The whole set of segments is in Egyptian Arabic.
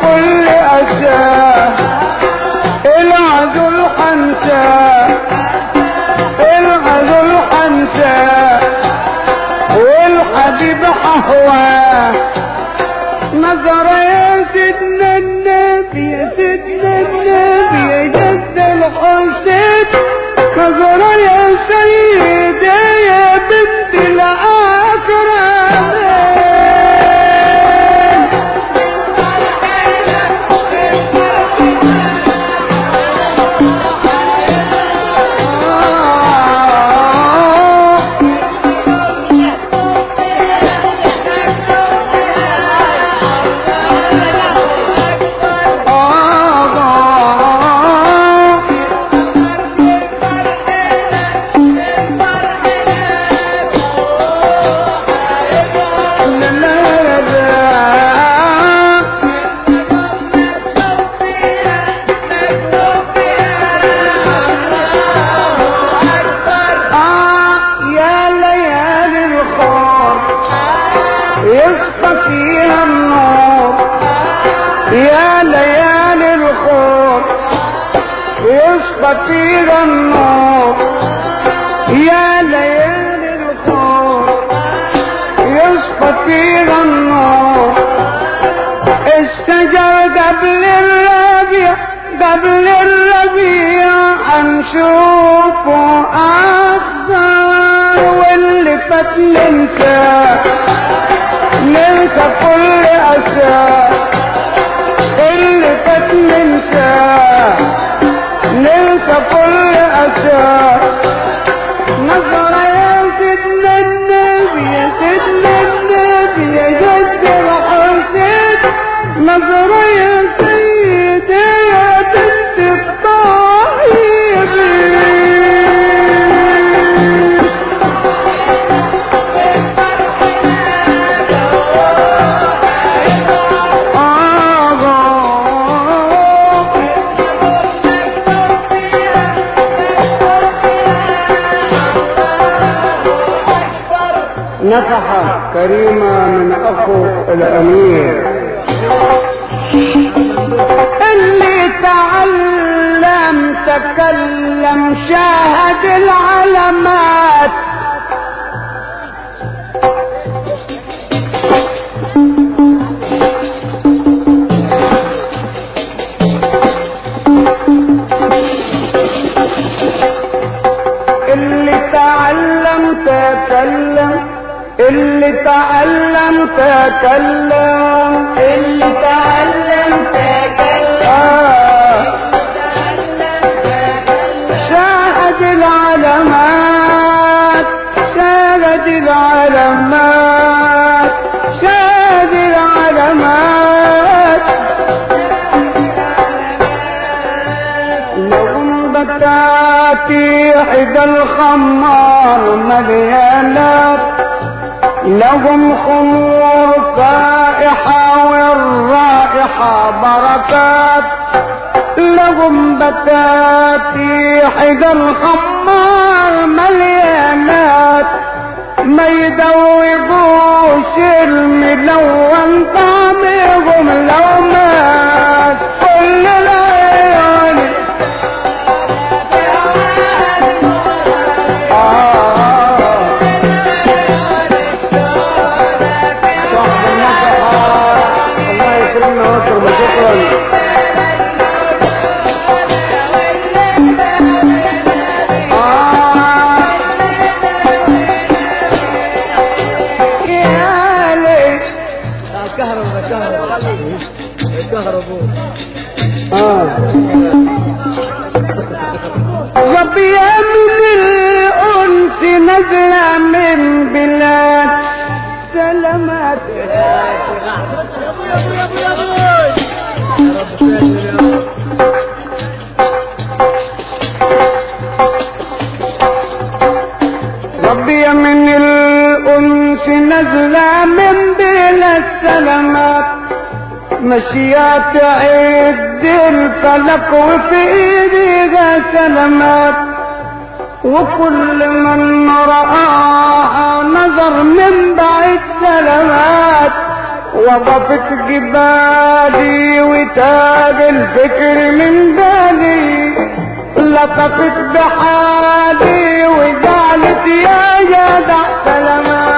كل أساه العزل حنساه العزل حنساه والحبيب حهواه نظر يا سيدنا النبي يا سيدنا النبي يا جد الحسين نظر يا سيدة يا بنت الأكرم يا ليالي الخور يصفى فيها النور يا ليالي الخور يصفى فيها النور يا ليالي الخور يصفى فيها النور الشجر قبل الربيع قبل الربيع هنشوفه أخضر واللي فات ننسى ننسى كل أسى اللي فات ننسى ننسى كل أسى نظر يا سيدنا النبي يا سيدنا النبي يا جد الحسين نظر يا سيدي يا بنت الطيبين آه نفحة كريمة من أخو الأمير اللي تعلم تكلم شاهد العلامات اللي تعلم تكلم اللي تعلم تكلم اللي تعلم تكلم آه. شاهد العلامات شاهد العلامات شاهد العلامات لهم بتاتي حدى الخمار مليانات لهم خمور فائحة والرائحة بركات لهم بتاتي حدى الخمار مليانات ما يدوقوش الملون طعمهم لو مات كل العيون آه صاحب النفحة الله يكرمنا ويكرم شكرا آه يا ليش كهرباء كهرباء كهرباء ربي من الأنس نزل من بلاد سلامات ربي من الأنس نزل من بلاد سلامات مشيات عد الفلك وفي ايديها سلامات وكل من رآها نظر من بعيد سلامات وقفت جبالي وتاج الفكر من بالي لطفت بحالي وزعلت يا جدع سلامات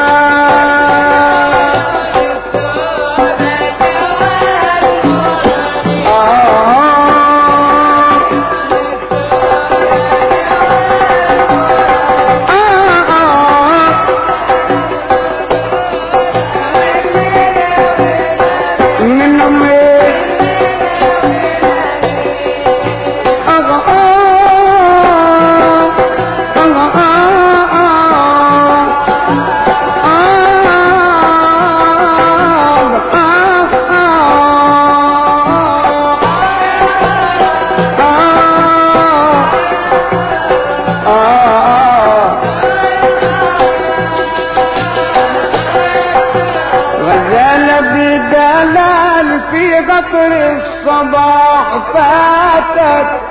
غزال بدلال في قطر الصباح فاتت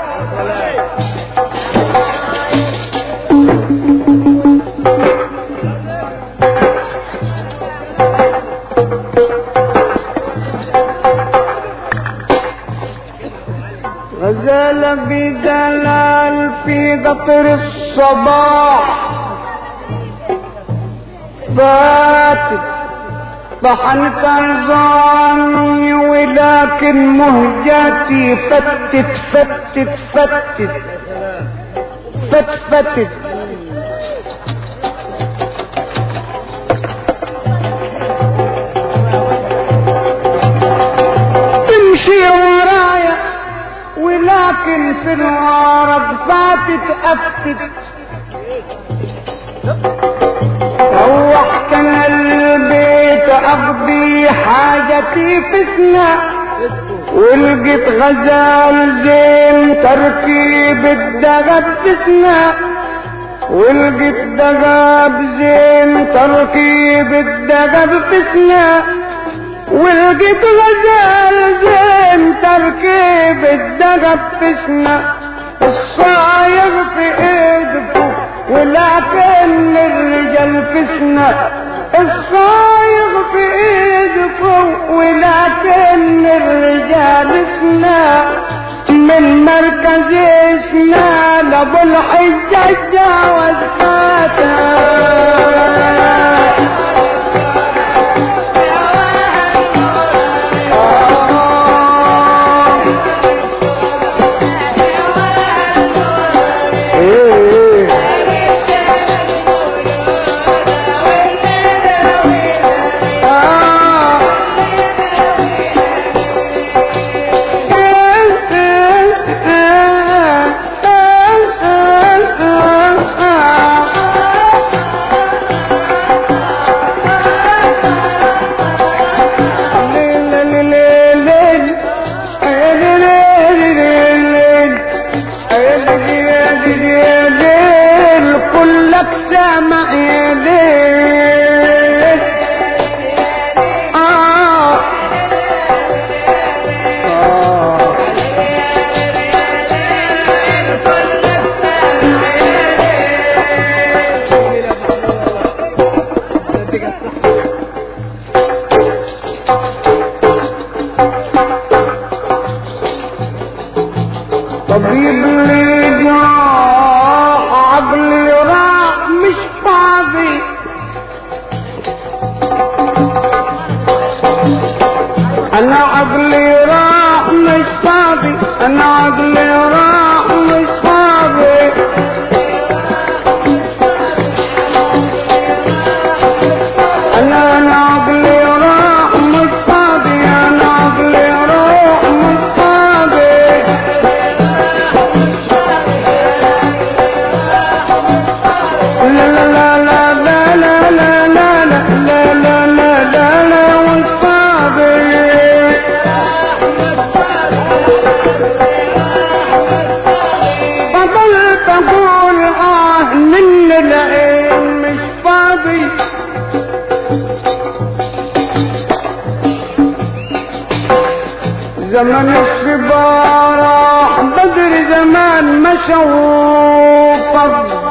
غزال بدلال في قطر الصباح فاتت طحنت الظاني ولكن مهجتي فتت فتت فتت فت فتت تمشي ورايا ولكن في الغرب فاتت افتت روحت انا البيت اقضي حاجتي في سنة ولقيت غزال زين تركيب الدغب في سنة ولقيت دغب زين تركيب الدغب في سنة ولقيت غزال زين تركيب الدغب في سنة الصايغ في ايدكم ولكن الرجال فتنة الصايغ في ايدكم ولكن الرجال فتنة من مركز اسنا لابو الحجة جاوز كلك سامع يا ليل آه آه طبيب لي جراح عقلي راح مش فاضي انا عقلي راح مش فاضي انا عقلي راح مش فاضي انا انا عقلي راح مش فاضي انا عقلي راح مش فاضي لا لا لا لا لا لا لا لا لا لا لا لا لا والصابر فضلت اقول اه من العين مش فاضي زمن الصبا راح بدر زمان مشى وفض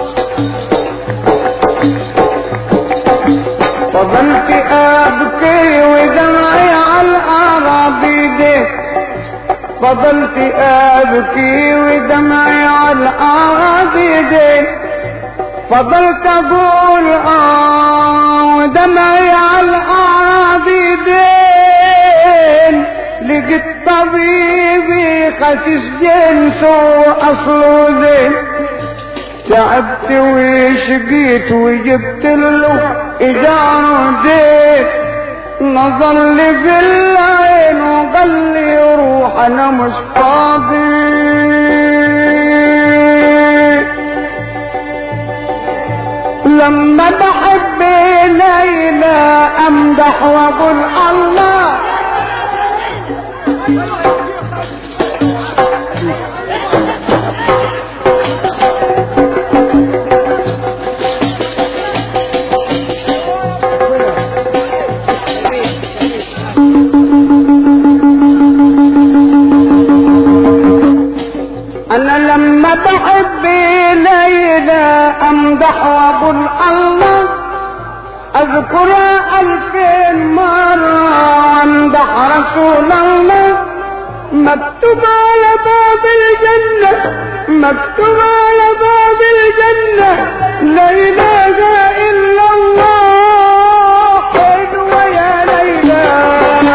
فضلت ابكي فضلت ابكي ودمعي على الارض يدين فضلت اقول اه ودمعي على الارض يدين لقيت طبيبي خسيس جنسه اصله زين تعبت وشقيت وجبت له ايجار دين نظر لي بالعين وقال لي روح انا مش فاضي لما بحب ليلى امدح واقول الله انا لما بحب ليلى امدح واقول الله اذكرها الفين مرة وامدح رسول الله مكتوب على باب الجنة مكتوب على باب الجنة لا اله الا الله حلوة يا ليلى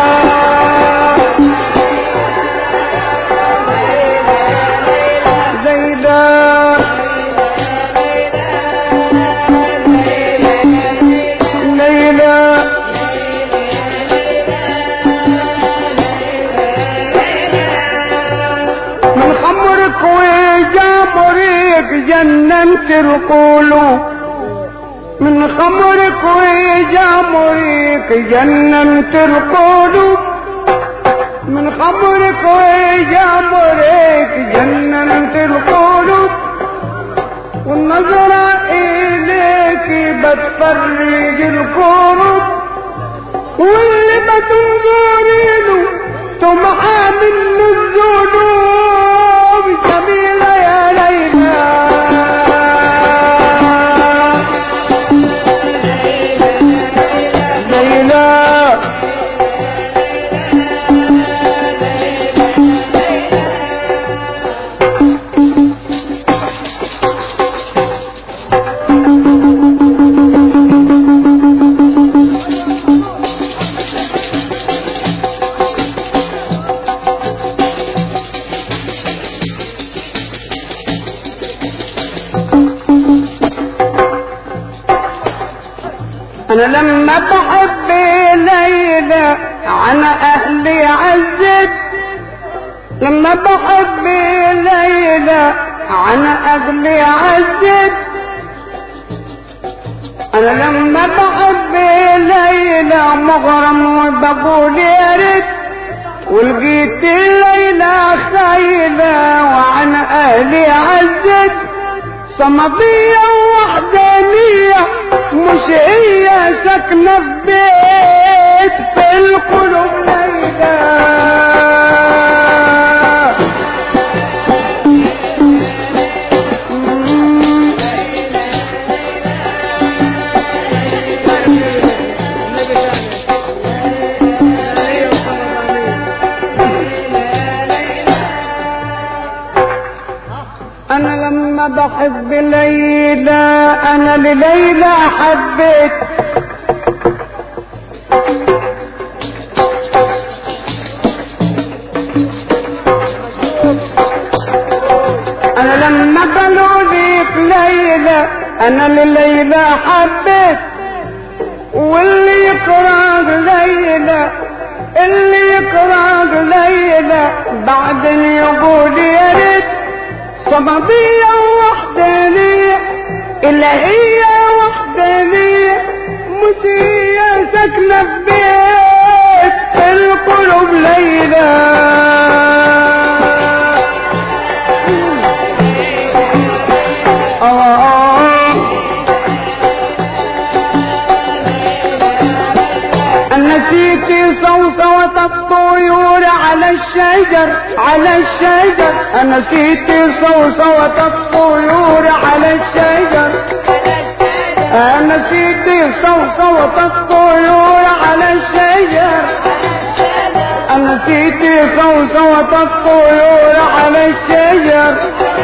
ليلى ليلى من خمرك وجابرك جننت القلوب من خمرك وجامرك جننت القلوب من خمرك وجامرك جننت القلوب والنظرة إليك بتفرج الكروب واللي بتنظري له تمحى منه الذنوب جميلة يا ليلى ليلى انا لما بحب ليلى عن اهلي عزت لما بحب ليلى عن اهلي عزت انا لما بحب ليلى مغرم وبقول يا ريت ولقيت ليلى خايلة وعن اهلي عزت صمدية وحدانية مش هي ساكنة في بيت في القلوب ليلى انا لما بحب ليلى انا لليلى حبيت انا لما قالوا لي في ليلى انا لليلى حبيت واللي يكره ليلى اللي يكره ليلى بعدين يقول يا ريت صمدية وحدانية إلهية وحدانية مش هي ساكنة في بيت القلوب ليلى آه نسيت صوصوة الطيور على الشجر على الشجر أنا نسيت صوصوة الطيور على الشجر أنا نسيت صوصوة الطيور على الشجر أنا نسيت صوصوة الطيور على الشجر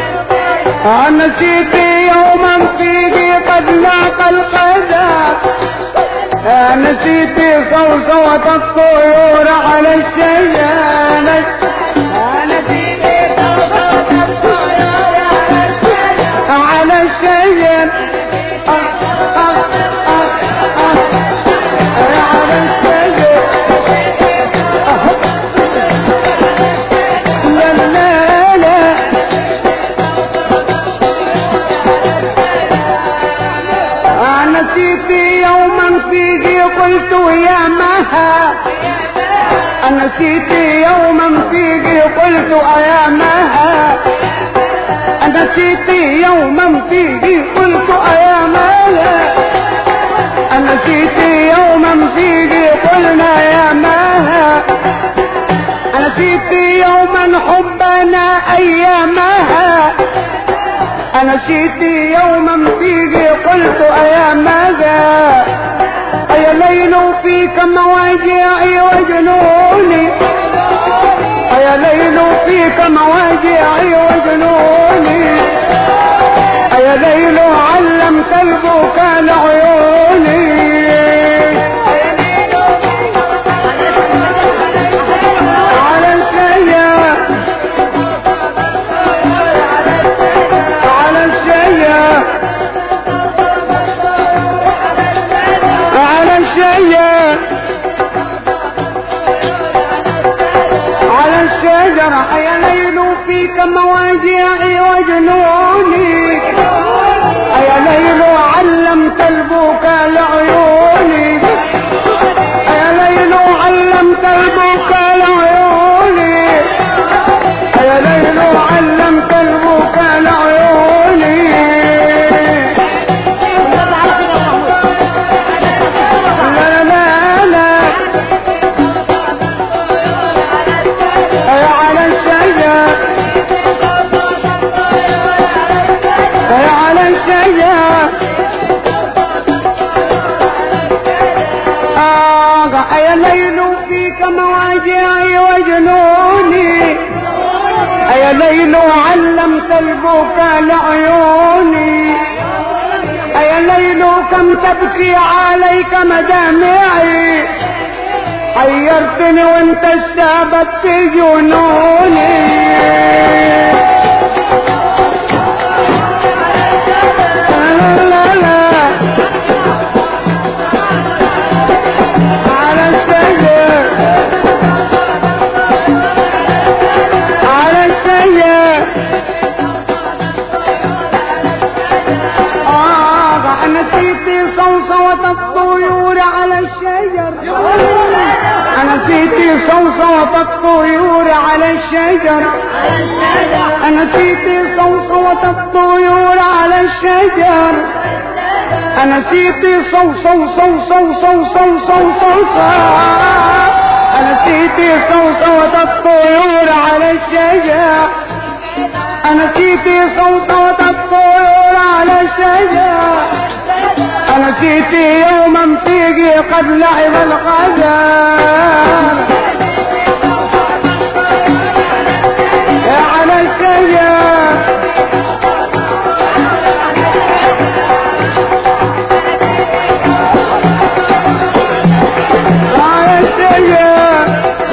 نسيت يوما فيه قد لاقى القدر نسيت صوصوة الطيور على الشجر نسيت صوصوة الطيور على الشجر على الشجر لا لا لا نسيت يوما فيه قلت يا مها نسيت يوما فيه قلت يا مها نسيت يوما فيه قلت يا مها نسيت يوما فيه قلنا يا مها نسيت يوما حبنا ايامها نسيت يوما فيه قلت يا ماذا يا ليل فيك مواجعي وجنوني يا ليل فيك مواجعي وجنوني يا ليل علمت البكاء لعيوني على السيا على السيا على السيا على الشجرة يا ليل فيك مواجعي وجنوني يا ليل علمت البكاء لعيوني يا ليل علمت البكاء لعيوني يا ليل علمت البكاء لعيوني لا لا لا يا على الشجر يا على الشجر آه يا ليل فيك مواجعي وجنوني يا ليل علمت البكاء لعيوني يا ليل كم تبكي عليك مدامعي حيرتني وانت استابت جنوني لا لا لا على السير على السير آه نسيت صوصوة الطيور على الشجر نسيت صوصوة الطيور على الشجر نسيت صوصوة الطيور على الشجر نسيت صو صو صو صو صو صو صو صو صو نسيت صوصوة الطيور على الشجر نسيت صوصوة الطيور على الشجر نسيت يوما تيجي قد لعب القدر يا على الشجر على الشجر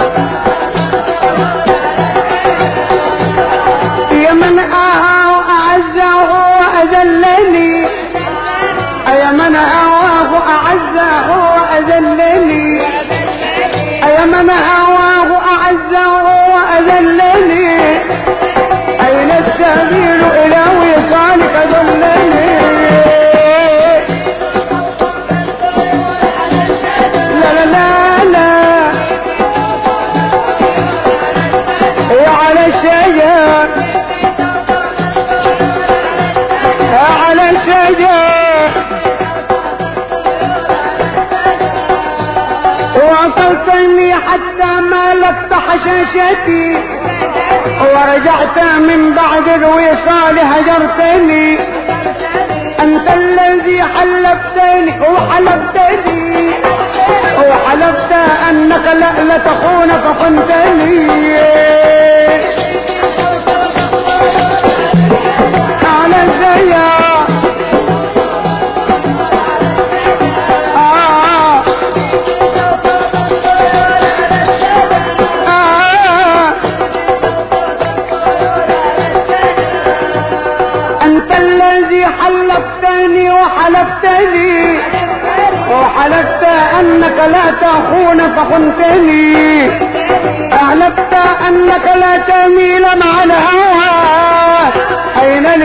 يا من آه وأعزه وأذلني يا من آواه أعزه وأذلني يا من آواه أعزه وأذلني أين السبيل إلى وصالك ذلني لا لا لا لا يا على الشجر يا على الشجر وصلتني حتى مالكت حشاشتي ورجعت من بعد الوصال هجرتني انت الذي حلفتني وحلفتني وحلفت انك لا, لا تخون فخنتني وحلفتني وحلفتني وحلفت انك لا تخون فخنتني حلفت انك لا تميل مع الهوى اين